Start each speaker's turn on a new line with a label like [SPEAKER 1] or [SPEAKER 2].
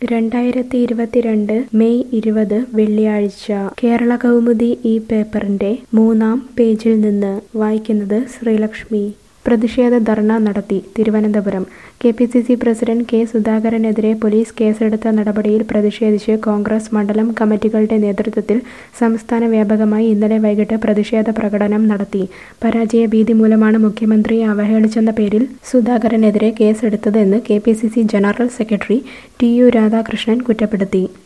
[SPEAKER 1] രണ്ടായിരത്തി ഇരുപത്തിരണ്ട് മെയ് ഇരുപത് വെള്ളിയാഴ്ച കേരള കൗമുദി ഈ പേപ്പറിന്റെ മൂന്നാം പേജിൽ നിന്ന് വായിക്കുന്നത് ശ്രീലക്ഷ്മി പ്രതിഷേധ ധർണ നടത്തി Thiruvananthapuram K P C C president K സുധാകരനെതിരെ പോലീസ് കേസെടുത്ത നടപടിയിൽ പ്രതിഷേധിച്ച് കോൺഗ്രസ് മണ്ഡലം കമ്മിറ്റികളുടെ നേതൃത്വത്തിൽ സംസ്ഥാന വ്യാപകമായി ഇന്നലെ വൈകിട്ട് പ്രതിഷേധ പ്രകടനം നടത്തി പരാജയ ഭീതി മൂലമാണ് മുഖ്യമന്ത്രിയെ അവഹേളിച്ചെന്ന പേരിൽ സുധാകരനെതിരെ കേസെടുത്തതെന്ന് K P C C general secretary T U Radhakrishnan കുറ്റപ്പെടുത്തി